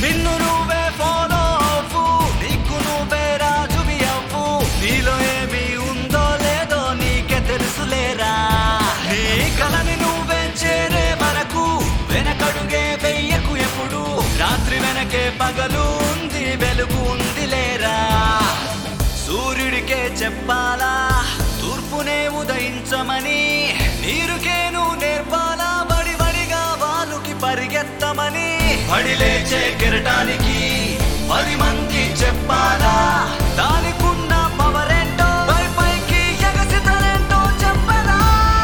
నిన్ను నువ్వే ఫాలో అవ్వు నీకు నువ్వే రాజువి అవ్వు నీలో ఏమి ఉందో లేదో నీకే తెలుసులేరా నీ కలని నువ్వే చేరే వరకు వెనకడుగే వెయ్యకు ఎప్పుడు రాత్రి వెనకే పగలు ఉంది వెలుగు ఉంది లేరా సూర్యుడికే చెప్పాలా తూర్పునే ఉదయించమని నీరుకేను నేర్పాలా బడి బడిగా వాలుకి పరిగెత్తమని పడి లేచే కెరటానికి పది మంది చెప్పాలా దానికున్న పవరేంటో పై పైకి ఎగసితలేంటో చెప్పరా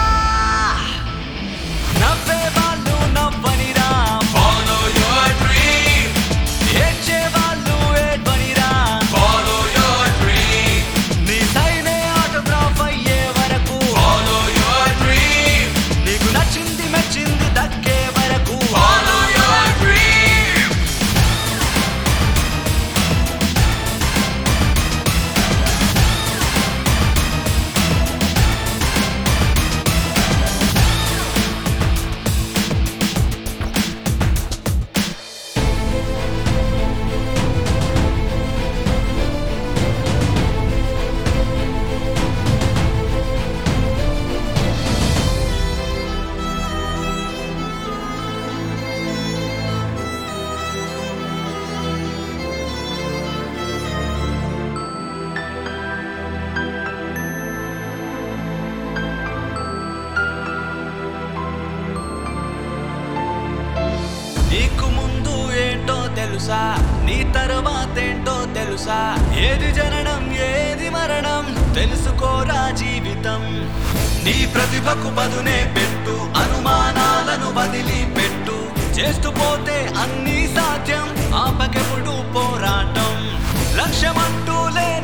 నవ్వే వాళ్ళు నవ్వనిరా Follow your dream, ఏడ్చే వాళ్ళు ఏడ్వనిరా follow your dream, నీ సైనే ఆటోగ్రాఫ్ అయ్యే వరకు follow your dream, నీకు నచ్చింది మెచ్చింది దక్కే వరకు follow your dream. నీకు ముందు ఏంటో తెలుసా నీ తర్వాతేంటో తెలుసా ఏది జననం ఏది మరణం తెలుసుకోరా జీవితం నీ ప్రతిభకు పదునే పెట్టు అనుమానాలను వదిలి పెట్టు చేస్తూ పోతే అన్నీ సాధ్యం ఆపకెప్పుడు పోరాటం లక్ష్యమంటూ లే